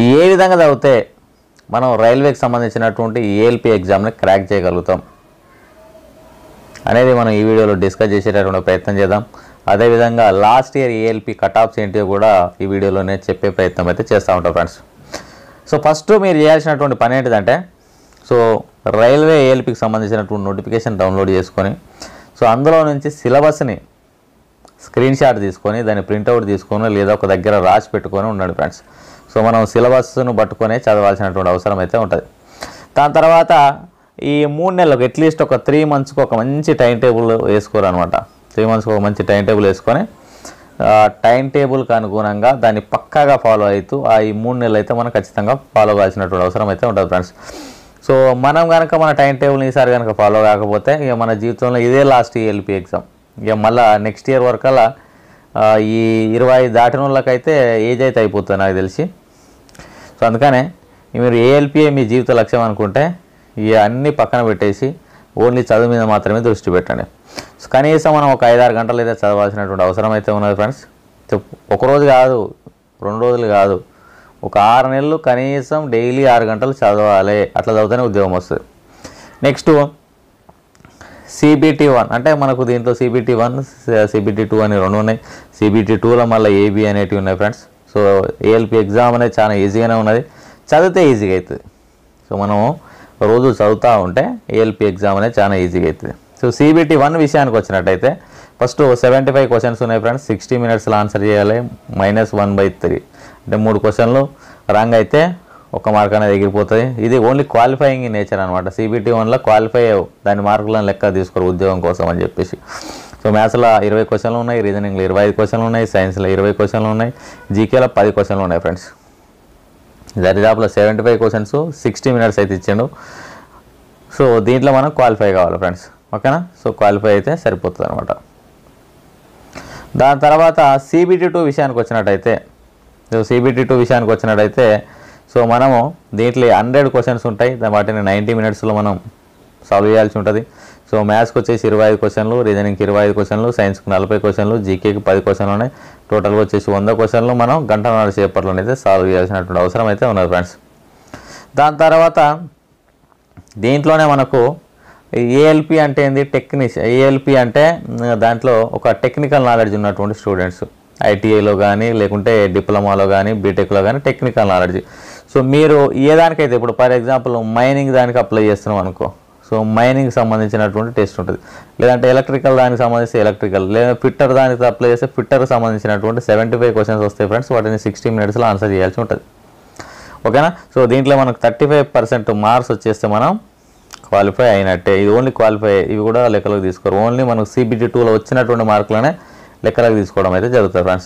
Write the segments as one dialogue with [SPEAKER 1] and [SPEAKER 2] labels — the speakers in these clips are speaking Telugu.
[SPEAKER 1] ఏ విధంగా చదివితే మనం రైల్వేకి సంబంధించినటువంటి ఏఎల్పి ఎగ్జామ్ని క్రాక్ చేయగలుగుతాం అనేది మనం ఈ వీడియోలో డిస్కస్ చేసేటటువంటి ప్రయత్నం చేద్దాం అదేవిధంగా last year ALP cut offs ఏంటిో కూడా ఈ వీడియోలోనే చెప్పే ప్రయత్నం అయితే చేస్తూ ఉంటాం ఫ్రెండ్స్ సో ఫస్ట్ మీరు చేయాల్సినటువంటి పని ఏంటిదంటే సో రైల్వే ఏఎల్పికి సంబంధించినటువంటి నోటిఫికేషన్ డౌన్లోడ్ చేసుకొని సో అందులో నుంచి సిలబస్ని స్క్రీన్ షాట్ తీసుకొని దాన్ని ప్రింట్అవుట్ తీసుకొని లేదా ఒక దగ్గర రాసి పెట్టుకొని ఉండండి ఫ్రెండ్స్ సో మనం సిలబస్ను పట్టుకొని చదవాల్సినటువంటి అవసరం అయితే ఉంటుంది దాని తర్వాత ఈ మూడు నెలలకు అట్లీస్ట్ ఒక త్రీ మంత్స్కి ఒక మంచి టైం టేబుల్ వేసుకోరనమాట త్రీ మంత్స్కి ఒక మంచి టైం టేబుల్ వేసుకొని ఆ టైం టేబుల్కి అనుగుణంగా దాన్ని పక్కాగా ఫాలో అవుతూ ఆ ఈ మూడు నెలలు అయితే మనం ఖచ్చితంగా ఫాలో కావాల్సినటువంటి అవసరం అయితే ఉంటుంది ఫ్రెండ్స్ సో మనం కనుక మన టైం టేబుల్ని ఈసారి కనుక ఫాలో కాకపోతే ఇక మన జీవితంలో ఇదే లాస్ట్ ఎల్పి ఎగ్జామ్ ఇక మళ్ళీ నెక్స్ట్ ఇయర్ వరకల్లా ఆ, ఈ ఇరవై దాటిన వాళ్ళకైతే ఏజ్ అయితే అయిపోతుంది నాకు తెలిసి సో అందుకనే మీరు ఏఎల్పిఏ మీ జీవిత లక్ష్యం అనుకుంటే ఇక అన్నీ పక్కన పెట్టేసి ఓన్లీ చదువు మీద మాత్రమే దృష్టి పెట్టండి సో కనీసం మనం ఒక ఐదారు గంటలు అయితే చదవాల్సినటువంటి అవసరం అయితే ఉన్నది ఫ్రెండ్స్ సో ఒక రోజు కాదు రెండు రోజులు కాదు ఒక ఆరు నెలలు కనీసం డైలీ ఆరు గంటలు చదవాలి అట్లా చదివితేనే ఉద్యోగం వస్తుంది నెక్స్ట్ సిబిటి వన్ అంటే మనకు దీంట్లో సిబిటి వన్ సిబిటి టూ అని రెండు ఉన్నాయి సిబిటి టూలో మళ్ళీ ఏబి అనేటివి ఉన్నాయి ఫ్రెండ్స్ సో ఏఎల్పి ఎగ్జామ్ అనేది చాలా ఈజీగానే ఉన్నది చదివితే ఈజీగా అవుతుంది సో మనం రోజు చదువుతూ ఉంటే ఏఎల్పి ఎగ్జామ్ అనేది చాలా ఈజీగా అవుతుంది సో సిబిటి వన్ విషయానికి వచ్చినట్టయితే ఫస్ట్ సెవెంటీ ఫైవ్ క్వశ్చన్స్ ఉన్నాయి ఫ్రెండ్స్ సిక్స్టీ మినిట్స్లో ఆన్సర్ చేయాలి మైనస్ వన్ బై త్రీ అంటే మూడు క్వశ్చన్లు రాంగ్ అయితే ఒక మార్క్ అనేది ఎగిరిపోతుంది ఇది ఓన్లీ క్వాలిఫైయింగ్ ఇన్ నేచర్ అనమాట సిబిటి వన్లో క్వాలిఫై అవ్వు దాని మార్కులను లెక్క తీసుకోరు ఉద్యోగం కోసం అని చెప్పేసి సో మ్యాథ్స్లో ఇరవై క్వశ్చన్లు ఉన్నాయి రీజనింగ్లో ఇరవై ఐదు క్వశ్చన్లు ఉన్నాయి సైన్స్లో ఇరవై క్వశ్చన్లు ఉన్నాయి జీకేలో పది క్వశ్చన్లు ఉన్నాయి ఫ్రెండ్స్ దరిదాపులో seventy five questions sixty minutes అయితే ఇచ్చిండు సో దీంట్లో మనం క్వాలిఫై కావాలి ఫ్రెండ్స్ ఓకేనా సో క్వాలిఫై అయితే సరిపోతుంది అనమాట దాని తర్వాత సిబిటి టూ విషయానికి వచ్చినట్టయితే సో సిబిటి టూ విషయానికి వచ్చినట్టయితే సో మనము దీంట్లో హండ్రెడ్ క్వశ్చన్స్ ఉంటాయి దా- వాటిని నైంటీ మినిట్స్లో మనం సాల్వ్ చేయాల్సి ఉంటుంది సో మ్యాథ్స్కి వచ్చేసి ఇరవై ఐదు క్వశ్చన్లు రీజనింగ్కి ఇరవై ఐదు క్వశ్చన్లు సైన్స్కి నలభై క్వశ్చన్లు జీకేకి పది క్వశ్చన్లు ఉన్నాయి టోటల్గా వచ్చేసి వంద క్వశ్చన్లు మనం గంటన్నర సేపట్లో అయితే సాల్వ్ చేయాల్సినటువంటి అవసరం అయితే ఉన్నది ఫ్రెండ్స్ దాని తర్వాత దీంట్లోనే మనకు ఏఎల్పి అంటే ఏంది టెక్నిష్ ఏఎల్పి అంటే మ్, దాంట్లో ఒక టెక్నికల్ నాలెడ్జ్ ఉన్నటువంటి స్టూడెంట్స్ ఐటీఐలో కానీ లేకుంటే డిప్లొమాలో కానీ బీటెక్లో కానీ టెక్నికల్ నాలెడ్జ్ సో మీరు ఏ దానికైతే ఇప్పుడు ఫర్ ఎగ్జాంపుల్ మైనింగ్ దానికి అప్లై చేస్తున్నాం అనుకో సో మైనింగ్ సంబంధించినటువంటి టెస్ట్ ఉంటుంది లేదంటే ఎలక్ట్రికల్ దానికి సంబంధించి ఎలక్ట్రికల్ లేదా ఫిట్టర్ దానికి అప్లై చేస్తే ఫిట్టర్కి సంబంధించినటువంటి సెవెంటీ ఫైవ్ క్వశ్చన్స్ వస్తాయి ఫ్రెండ్స్ వాటిని సిక్స్టీ మినిట్స్లో ఆన్సర్ చేయాల్సి ఉంటుంది ఓకేనా సో దీంట్లో మనకు థర్టీ ఫైవ్ పర్సెంట్ మార్క్స్ వచ్చేస్తే మనం క్వాలిఫై అయినట్టే ఇది ఓన్లీ క్వాలిఫై ఇవి కూడా లెక్కలోకి తీసుకోరు ఓన్లీ మనకు సిబిటి టూలో వచ్చినటువంటి మార్కులనే లెక్కలోకి తీసుకోవడం అయితే జరుగుతుంది ఫ్రెండ్స్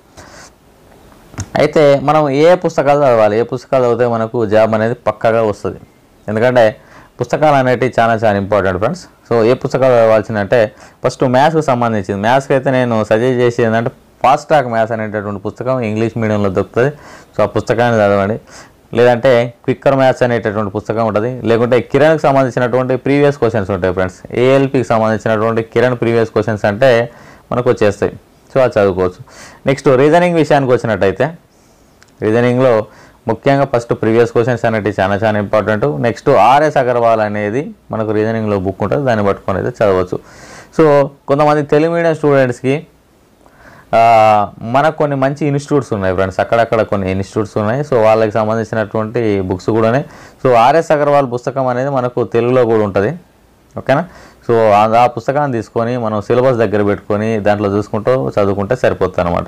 [SPEAKER 1] అయితే మనం ఏ పుస్తకాలు చదవాలి ఏ పుస్తకాలు చదివితే మనకు జాబ్ అనేది పక్కాగా వస్తుంది ఎందుకంటే పుస్తకాలు అనేటివి చాలా చాలా ఇంపార్టెంట్ ఫ్రెండ్స్ సో ఏ పుస్తకాలు చదవాల్సింది అంటే ఫస్ట్ మ్యాథ్స్కి సంబంధించింది మ్యాథ్స్కి అయితే నేను సజెస్ట్ చేసేది ఏంటంటే ఫాస్ట్ ట్రాక్ మ్యాథ్స్ అనేటటువంటి పుస్తకం ఇంగ్లీష్ మీడియంలో దొరుకుతుంది సో ఆ పుస్తకాన్ని చదవండి లేదంటే క్విక్కర్ మ్యాథ్స్ అనేటటువంటి పుస్తకం ఉంటుంది లేకుంటే కిరణ్కి సంబంధించినటువంటి ప్రీవియస్ క్వశ్చన్స్ ఉంటాయి ఫ్రెండ్స్ ఏఎల్పికి సంబంధించినటువంటి కిరణ్ ప్రీవియస్ క్వశ్చన్స్ అంటే మనకు వచ్చేస్తాయి సో అది చదువుకోవచ్చు నెక్స్ట్ రీజనింగ్ విషయానికి వచ్చినట్టయితే రీజనింగ్లో ముఖ్యంగా ఫస్ట్ ప్రీవియస్ క్వశ్చన్స్ అనేవి చాలా చాలా ఇంపార్టెంట్ నెక్స్ట్ ఆర్ఎస్ అగర్వాల్ అనేది మనకు రీజనింగ్లో బుక్ ఉంటుంది దాన్ని పట్టుకొని అయితే చదవచ్చు సో కొంతమంది తెలుగు మీడియం స్టూడెంట్స్కి ఆ, మనకు కొన్ని మంచి ఇన్స్టిట్యూట్స్ ఉన్నాయి ఫ్రెండ్స్ అక్కడక్కడ కొన్ని ఇన్స్టిట్యూట్స్ ఉన్నాయి సో వాళ్ళకి సంబంధించినటువంటి బుక్స్ కూడా ఉన్నాయి సో ఆర్ఎస్ అగర్వాల్ పుస్తకం అనేది మనకు తెలుగులో కూడా ఉంటుంది ఓకేనా సో ఆ- ఆ పుస్తకాన్ని తీసుకొని మనం సిలబస్ దగ్గర పెట్టుకొని దాంట్లో చూసుకుంటూ చదువుకుంటే సరిపోతుంది అనమాట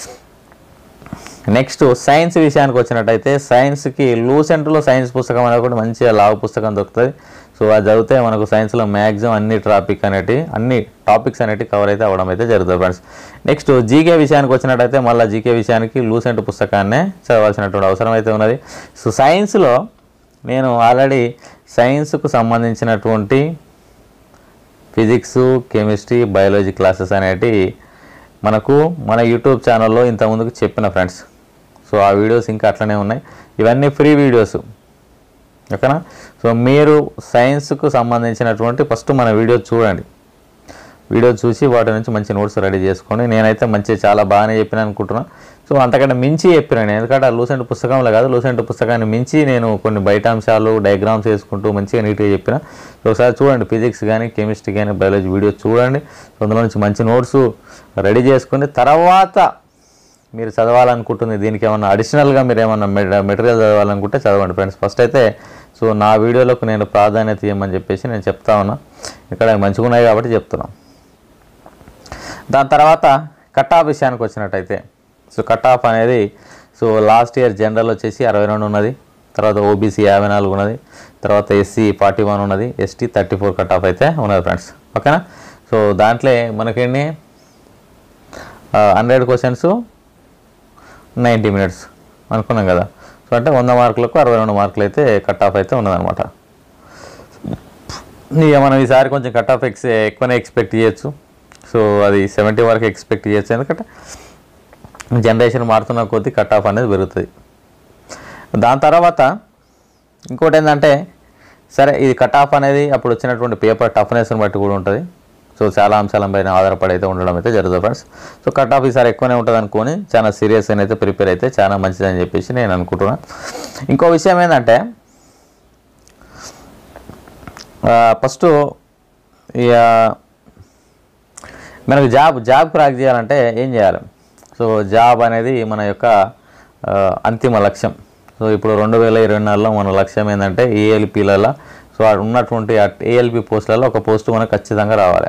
[SPEAKER 1] నెక్స్ట్ సైన్స్ విషయానికి వచ్చినట్టయితే సైన్స్కి లూసెంట్లో సైన్స్ పుస్తకం అనేది కూడా మంచిగా లావు పుస్తకం దొరుకుతుంది సో అది చదివితే మనకు సైన్స్లో మ్యాక్సిమం అన్ని టాపిక్ అనేటి అన్ని టాపిక్స్ అనేవి కవర్ అయితే అవ్వడం అయితే జరుగుతుంది ఫ్రెండ్స్ నెక్స్ట్ జీకే విషయానికి వచ్చినట్టయితే మళ్ళీ జీకే విషయానికి లూసెంట్ పుస్తకాన్నే చదవాల్సినటువంటి అవసరం అయితే ఉన్నది సో సైన్స్లో నేను ఆల్రెడీ సైన్స్కు సంబంధించినటువంటి ఫిజిక్స్ కెమిస్ట్రీ బయాలజీ క్లాసెస్ అనేటి మనకు మన యూట్యూబ్ ఛానల్లో ఇంతకుముందుకు చెప్పిన ఫ్రెండ్స్ సో ఆ వీడియోస్ ఇంకా అట్లనే ఉన్నాయి ఇవన్నీ ఫ్రీ వీడియోస్ ఓకేనా సో మీరు సైన్స్కు సంబంధించినటువంటి ఫస్ట్ మన వీడియో చూడండి వీడియో చూసి వాటి నుంచి మంచి నోట్స్ రెడీ చేసుకోండి నేనైతే మంచి చాలా బాగానే చెప్పిన అనుకుంటున్నాను సో అంతకంటే మించి చెప్పిన నేను ఎందుకంటే ఆ లూసెంట్ పుస్తకంలో కాదు లూసెంట్ పుస్తకాన్ని మించి నేను కొన్ని బయట అంశాలు డయాగ్రామ్స్ వేసుకుంటూ మంచిగా నీట్గా చెప్పిన సో ఒకసారి చూడండి ఫిజిక్స్ కానీ కెమిస్ట్రీ కానీ బయాలజీ వీడియో చూడండి సో అందులో నుంచి మంచి నోట్స్ రెడీ చేసుకుని తర్వాత మీరు చదవాలనుకుంటుంది దీనికి ఏమన్నా అడిషనల్గా మీరు ఏమన్నా మెటీరియల్ చదవాలనుకుంటే చదవండి ఫ్రెండ్స్ ఫస్ట్ అయితే సో నా వీడియోలకు నేను ప్రాధాన్యత ఇవ్వమని చెప్పేసి నేను చెప్తా ఉన్నా ఇక్కడ మంచిగా ఉన్నాయి కాబట్టి చెప్తున్నాను దాని తర్వాత కట్ ఆఫ్ విషయానికి వచ్చినట్టయితే సో కట్ ఆఫ్ అనేది సో లాస్ట్ ఇయర్ జనరల్ వచ్చేసి అరవై రెండు ఉన్నది తర్వాత ఓబీసీ యాభై నాలుగు ఉన్నది తర్వాత ఎస్సీ ఫార్టీ వన్ ఉన్నది ST thirty four cut off అయితే ఉన్నది ఫ్రెండ్స్ ఓకేనా సో దాంట్లో మనకేంటి హండ్రెడ్ క్వశ్చన్స్ నైంటీ మినిట్స్ అనుకున్నాం కదా సో అంటే వంద మార్కులకు అరవై రెండు మార్కులు అయితే కట్ ఆఫ్ అయితే ఉన్నదన్నమాట ఇక మనం ఈసారి కొంచెం కట్ ఆఫ్ ఎక్స్ ఎక్కువనే ఎక్స్పెక్ట్ చేయొచ్చు సో అది సెవెంటీ వరకు ఎక్స్పెక్ట్ చేయొచ్చు ఎందుకంటే జనరేషన్ మారుతున్న కొద్దీ కట్ ఆఫ్ అనేది పెరుగుతుంది దాని తర్వాత ఇంకోటి ఏంటంటే సరే ఇది కట్ ఆఫ్ అనేది అప్పుడు వచ్చినటువంటి పేపర్ టఫ్నెస్ని బట్టి కూడా ఉంటుంది సో చాలా అంశాలపైన ఆధారపడి అయితే ఉండడం అయితే జరుగుతుంది ఫ్రెండ్స్ సో కట్ ఆఫ్ ఈసారి ఎక్కువనే ఉంటుంది అనుకొని చాలా సీరియస్ అయితే ప్రిపేర్ అయితే చాలా మంచిదని చెప్పేసి నేను అనుకుంటున్నాను ఇంకో విషయం ఏంటంటే ఫస్ట్ ఇక మనకు జాబ్ జాబ్ క్రాక్ చేయాలంటే ఏం చేయాలి సో జాబ్ అనేది మన యొక్క ఆ, అంతిమ లక్ష్యం సో ఇప్పుడు రెండు వేల ఇరవై నాలుగులో మన లక్ష్యం ఏంటంటే ఏఎల్పీలలో సో ఆ ఉన్నటువంటి ఏఎల్పి పోస్టులలో ఒక పోస్టు మనకు ఖచ్చితంగా రావాలి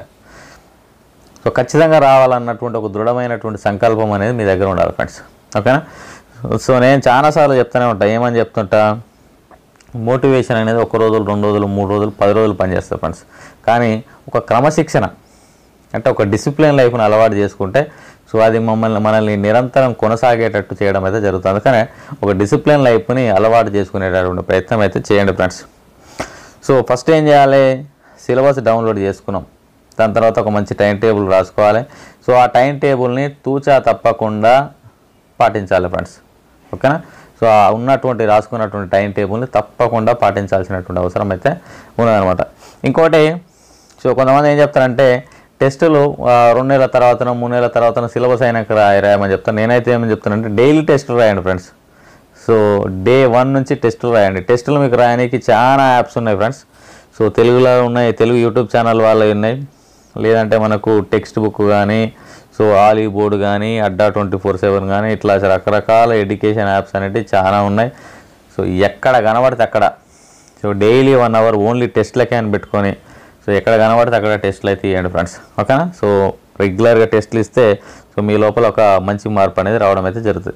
[SPEAKER 1] సో ఖచ్చితంగా రావాలన్నటువంటి ఒక దృఢమైనటువంటి సంకల్పం అనేది మీ దగ్గర ఉండాలి ఫ్రెండ్స్ ఓకేనా సో నేను చాలాసార్లు చెప్తూనే ఉంటా ఏమని చెప్తుంటా మోటివేషన్ అనేది ఒక రోజులు రెండు రోజులు మూడు రోజులు పది రోజులు పనిచేస్తుంది ఫ్రెండ్స్ కానీ ఒక క్రమశిక్షణ అంటే ఒక డిసిప్లిన్ లైఫ్ని అలవాటు చేసుకుంటే సో అది మమ్మల్ని మనల్ని నిరంతరం కొనసాగేటట్టు చేయడం అయితే జరుగుతుంది అందుకనే ఒక డిసిప్లిన్ లైఫ్ని అలవాటు చేసుకునేటటువంటి ప్రయత్నం అయితే చేయండి ఫ్రెండ్స్ సో ఫస్ట్ ఏం చేయాలి సిలబస్ డౌన్లోడ్ చేసుకున్నాం దాని తర్వాత ఒక మంచి టైం టేబుల్ రాసుకోవాలి సో ఆ టైం టేబుల్ని తూచా తప్పకుండా పాటించాలి ఫ్రెండ్స్ ఓకేనా సో ఆ ఉన్నటువంటి రాసుకున్నటువంటి టైం టేబుల్ని తప్పకుండా పాటించాల్సినటువంటి అవసరం అయితే ఉన్నదనమాట ఇంకోటి సో కొంతమంది ఏం చెప్తారంటే టెస్టులు ఆ, రెండు నెలల తర్వాతనో మూడు నెలల తర్వాతనో సిలబస్ అయినాక రాయి రాయమని చెప్తాను నేనైతే ఏమని చెప్తానంటే డైలీ టెస్టులు రాయండి ఫ్రెండ్స్ సో డే వన్ నుంచి టెస్టులు రాయండి టెస్టులు మీకు రాయడానికి చాలా యాప్స్ ఉన్నాయి ఫ్రెండ్స్ సో తెలుగులో ఉన్నాయి తెలుగు యూట్యూబ్ ఛానల్ వాళ్ళవి ఉన్నాయి లేదంటే మనకు టెక్స్ట్ బుక్ కానీ సో ఆలీ బోర్డు కానీ అడ్డా ట్వంటీ ఫోర్ సెవెన్ కానీ ఇట్లా రకరకాల ఎడ్యుకేషన్ యాప్స్ అనేటివి చాలా ఉన్నాయి సో ఎక్కడ కనబడితే అక్కడ so daily one hour only టెస్ట్లకే అని పెట్టుకొని సో ఎక్కడ కనబడితే అక్కడ టెస్ట్లు అయితే ఇవ్వండి ఫ్రెండ్స్ ఓకేనా సో రెగ్యులర్గా టెస్ట్లు ఇస్తే సో మీ లోపల ఒక మంచి మార్పు అనేది రావడం అయితే జరుగుతుంది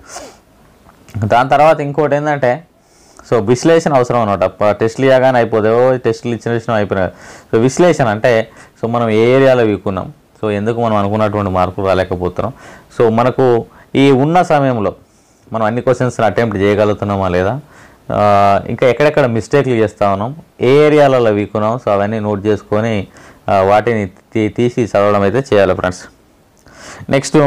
[SPEAKER 1] దాని తర్వాత ఇంకోటి ఏంటంటే సో విశ్లేషణ అవసరం అనమాట ప- టెస్ట్లు ఇవ్వగానే అయిపోతే ఓ టెస్టులు ఇచ్చిన విషయం అయిపోయినాయి సో విశ్లేషణ అంటే సో మనం ఏ ఏరియాలో వీకున్నాం సో ఎందుకు మనం అనుకున్నటువంటి మార్కులు రాలేకపోతున్నాం సో మనకు ఈ ఉన్న సమయంలో మనం అన్ని క్వశ్చన్స్ అటెంప్ట్ చేయగలుగుతున్నామా లేదా ఆ, ఇంకా ఎక్కడెక్కడ మిస్టేక్లు చేస్తా ఉన్నాం ఏ ఏరియాలలో వీకున్నాం సో అవన్నీ నోట్ చేసుకొని ఆ, వాటిని తీ- తీసి చదవడం అయితే చేయాలి ఫ్రెండ్స్ నెక్స్ట్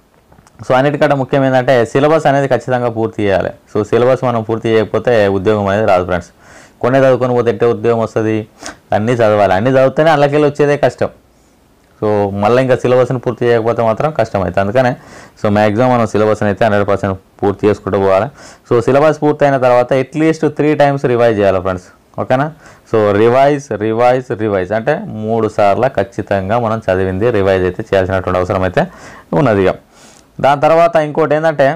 [SPEAKER 1] సో అన్నిటికంటే ముఖ్యం ఏంటంటే సిలబస్ అనేది ఖచ్చితంగా పూర్తి చేయాలి సో సిలబస్ మనం పూర్తి చేయకపోతే ఉద్యోగం అనేది రాదు ఫ్రెండ్స్ కొన్ని చదువుకొని పోతే ఎట్టే ఉద్యోగం వస్తుంది అన్నీ చదవాలి అన్నీ చదివితేనే అందులోకెళ్ళి వచ్చేదే కష్టం సో మళ్ళీ ఇంకా సిలబస్ని పూర్తి చేయకపోతే మాత్రం కష్టం అవుతుంది అందుకనే సో మ్యాక్సిమం మనం సిలబస్ని అయితే హండ్రెడ్ పర్సెంట్ పూర్తి చేసుకుంటూ పోవాలి సో సిలబస్ పూర్తయిన తర్వాత అట్లీస్ట్ త్రీ టైమ్స్ రివైజ్ చేయాలి ఫ్రెండ్స్ ఓకేనా సో రివైజ్ రివైజ్ రివైజ్ అంటే మూడు సార్లు ఖచ్చితంగా మనం చదివింది రివైజ్ అయితే చేయాల్సినటువంటి అవసరం అయితే ఉన్నది ఇక దాని తర్వాత ఇంకోటి ఏంటంటే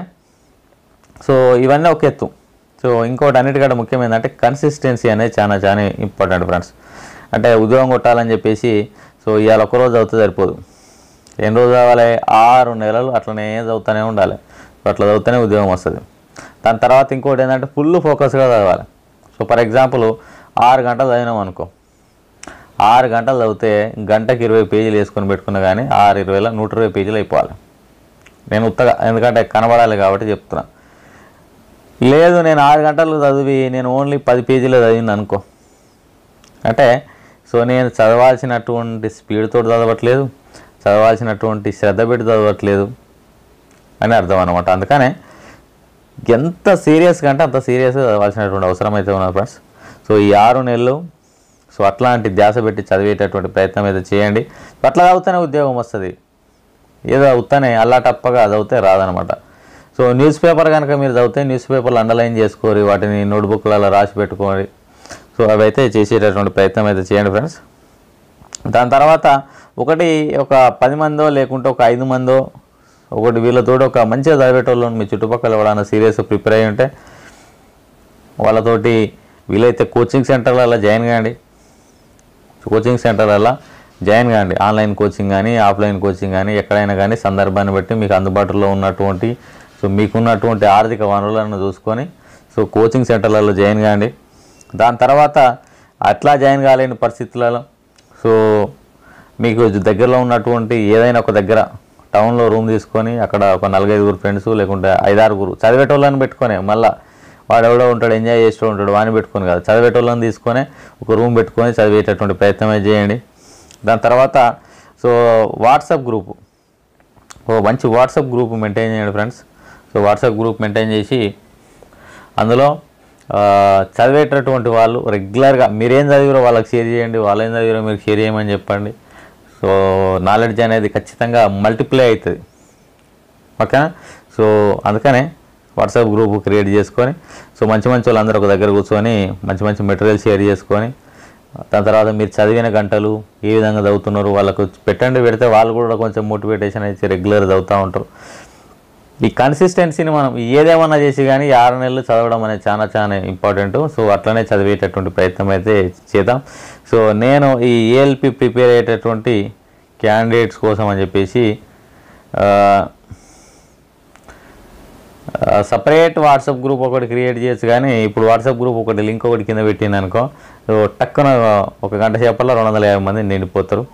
[SPEAKER 1] సో ఇవన్నీ ఒక ఎత్తు సో ఇంకోటి అన్నిటికంటే ముఖ్యం ఏంటంటే కన్సిస్టెన్సీ అనేది చాలా చాలా ఇంపార్టెంట్ ఫ్రెండ్స్ అంటే ఉద్యోగం కొట్టాలని చెప్పేసి సో ఇవాళ ఒక రోజు చదివితే సరిపోదు ఎన్ని రోజులు చదవాలి ఆరు నెలలు అట్లనే చదువుతూనే ఉండాలి సో అట్లా చదివితేనే ఉద్యోగం వస్తుంది దాని తర్వాత ఇంకోటి ఏంటంటే ఫుల్ ఫోకస్గా చదవాలి సో ఫర్ ఎగ్జాంపుల్ ఆరు గంటలు చదివినాం అనుకో ఆరు గంటలు చదివితే గంటకి ఇరవై పేజీలు వేసుకొని పెట్టుకున్నా కానీ ఆరు ఇరవైలో నూట ఇరవై పేజీలు అయిపోవాలి నేను ఉత్తగా ఎందుకంటే కనబడాలి కాబట్టి చెప్తున్నా లేదు నేను ఆరు గంటలు చదివి నేను ఓన్లీ పది పేజీలు చదివింది అనుకో అంటే సో నేను చదవాల్సినటువంటి స్పీడ్తో చదవట్లేదు చదవాల్సినటువంటి శ్రద్ధ పెట్టి చదవట్లేదు అని అర్థం అనమాట అందుకనే ఎంత సీరియస్గా అంటే అంత సీరియస్గా చదవాల్సినటువంటి అవసరం అయితే ఉన్నది ఫ్రెండ్స్ సో ఈ ఆరు నెలలు సో అట్లాంటి ధ్యాస పెట్టి చదివేటటువంటి ప్రయత్నం అయితే చేయండి అట్లా చదివితేనే ఉద్యోగం వస్తుంది ఏదో అవుతానే అల్లా టప్పగా చదివితే రాదనమాట సో న్యూస్ పేపర్ కనుక మీరు చదివితే న్యూస్ పేపర్లు అండర్లైన్ చేసుకోరి వాటిని నోట్బుక్లలో రాసి పెట్టుకోండి సో అవి అయితే చేసేటటువంటి ప్రయత్నం అయితే చేయండి ఫ్రెండ్స్ దాని తర్వాత ఒకటి ఒక పది మందో లేకుంటే ఒక ఐదు మందో ఒకటి వీళ్ళతో ఒక మంచిగా చదివేటోళ్ళు మీ చుట్టుపక్కల ఎవరైనా సీరియస్ ప్రిపేర్ అయ్యి ఉంటే వాళ్ళతోటి వీలైతే కోచింగ్ సెంటర్లలో జాయిన్ కాండి కోచింగ్ సెంటర్లలో జాయిన్ కాండి ఆన్లైన్ కోచింగ్ కానీ ఆఫ్లైన్ కోచింగ్ కానీ ఎక్కడైనా కానీ సందర్భాన్ని బట్టి మీకు అందుబాటులో ఉన్నటువంటి సో మీకున్నటువంటి ఆర్థిక వనరులను చూసుకొని సో కోచింగ్ సెంటర్లలో జాయిన్ కాండి దాని తర్వాత అట్లా జాయిన్ కాలేని పరిస్థితులలో సో మీకు దగ్గరలో ఉన్నటువంటి ఏదైనా ఒక దగ్గర టౌన్లో రూమ్ తీసుకొని అక్కడ ఒక నలుగైదుగురు ఫ్రెండ్స్ లేకుంటే ఐదారుగురు చదివేటోళ్ళని పెట్టుకొని మళ్ళీ వాడు ఎవడో ఉంటాడు ఎంజాయ్ చేస్తూ ఉంటాడు వాడిని పెట్టుకొని కాదు చదివేటోళ్ళని తీసుకొని ఒక రూమ్ పెట్టుకొని చదివేటటువంటి ప్రయత్నమే చేయండి దాని తర్వాత సో వాట్సాప్ గ్రూపు ఓ మంచి వాట్సాప్ గ్రూప్ మెయింటైన్ చేయండి friends so WhatsApp group maintain చేసి అందులో ఆ, చదివేటటువంటి వాళ్ళు రెగ్యులర్గా మీరేం చదివారో వాళ్ళకి షేర్ చేయండి వాళ్ళు ఏం చదివారో మీరు షేర్ చేయమని చెప్పండి సో నాలెడ్జ్ అనేది ఖచ్చితంగా మల్టిప్లై అవుతుంది ఓకేనా సో అందుకనే వాట్సాప్ గ్రూప్ క్రియేట్ చేసుకొని సో మంచి మంచి వాళ్ళందరూ ఒక దగ్గర కూర్చొని మంచి మంచి మెటీరియల్ షేర్ చేసుకొని దాని తర్వాత మీరు చదివిన గంటలు ఏ విధంగా చదువుతున్నారు వాళ్ళకు పెట్టండి పెడితే వాళ్ళు కూడా కొంచెం మోటివేషన్ అయితే రెగ్యులర్ చదువుతూ ఉంటారు ఈ కన్సిస్టెన్సీని మనం ఏదేమన్నా చేసి కానీ ఈ ఆరు నెలలు చదవడం అనేది చాలా చాలా ఇంపార్టెంట్ సో అట్లనే చదివేటటువంటి ప్రయత్నం అయితే చేద్దాం సో నేను ఈ ఏఎల్పి ప్రిపేర్ అయ్యేటటువంటి క్యాండిడేట్స్ కోసం అని చెప్పేసి సపరేట్ వాట్సాప్ గ్రూప్ ఒకటి క్రియేట్ చేయొచ్చు కానీ ఇప్పుడు వాట్సాప్ గ్రూప్ ఒకటి లింక్ ఒకటి కింద పెట్టింది అనుకో సో టక్కున ఒక గంట సేపట్లో రెండు వందల యాభై మంది నిండిపోతారు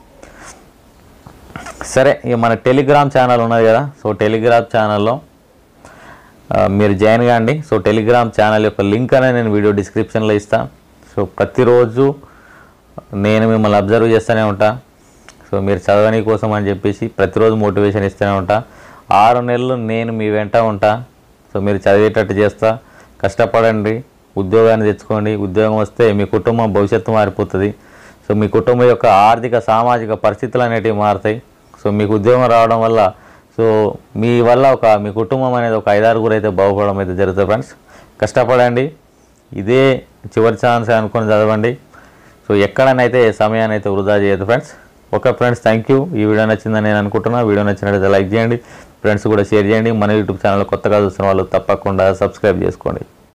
[SPEAKER 1] సరే ఇక మన టెలిగ్రామ్ ఛానల్ ఉన్నది కదా సో టెలిగ్రామ్ ఛానల్లో ఆ, మీరు జాయిన్ కాండి సో టెలిగ్రామ్ ఛానల్ యొక్క లింక్ అనేది నేను వీడియో డిస్క్రిప్షన్లో ఇస్తాను సో ప్రతిరోజు నేను మిమ్మల్ని అబ్జర్వ్ చేస్తూనే ఉంటా సో మీరు చదవని కోసం అని చెప్పేసి ప్రతిరోజు మోటివేషన్ ఇస్తూనే ఉంటా ఆరు నెలలు నేను మీ వెంట ఉంటా సో మీరు చదివేటట్టు చేస్తా కష్టపడండి ఉద్యోగాన్ని తెచ్చుకోండి ఉద్యోగం వస్తే మీ కుటుంబం భవిష్యత్తు మారిపోతుంది సో మీ కుటుంబం యొక్క ఆర్థిక సామాజిక పరిస్థితులు అనేటివి మారుతాయి సో మీకు ఉద్యోగం రావడం వల్ల సో మీ వల్ల ఒక మీ కుటుంబం అనేది ఒక ఐదారుగురు అయితే బాగుపడడం అయితే జరుగుతుంది ఫ్రెండ్స్ కష్టపడండి ఇదే చివరి ఛాన్స్ అనుకొని చదవండి సో ఎక్కడనైతే సమయాన్ని అయితే వృధా చేయదు friends okay friends thank you ఈ వీడియో నచ్చిందని నేను అనుకుంటున్నా వీడియో నచ్చినట్లయితే లైక్ చేయండి ఫ్రెండ్స్ కూడా షేర్ చేయండి మన యూట్యూబ్ ఛానల్ కొత్తగా చూస్తున్న వాళ్ళు తప్పకుండా సబ్స్క్రైబ్ చేసుకోండి